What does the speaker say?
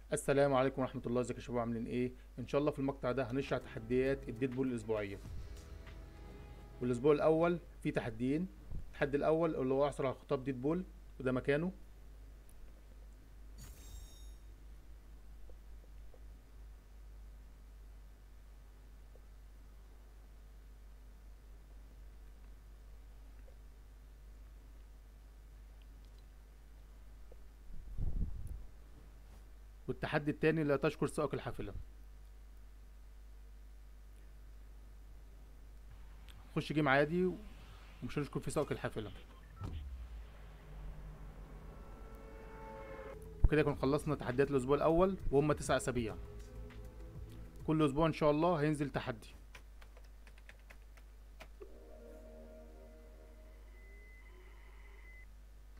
السلام عليكم ورحمة الله ازيكم يا شباب عاملين ايه؟ ان شاء الله في المقطع ده هنشرح تحديات الديدبول الاسبوعية والاسبوع الاول فيه تحديين التحدي الاول اللي هو احصل على خطاب ديدبول وده مكانه والتحدي التاني لا تشكر سائق الحافلة خش جيم عادي ومش هنشكر في سائق الحافلة وكده يكون خلصنا تحديات الأسبوع الأول وهم تسع أسابيع كل أسبوع إن شاء الله هينزل تحدي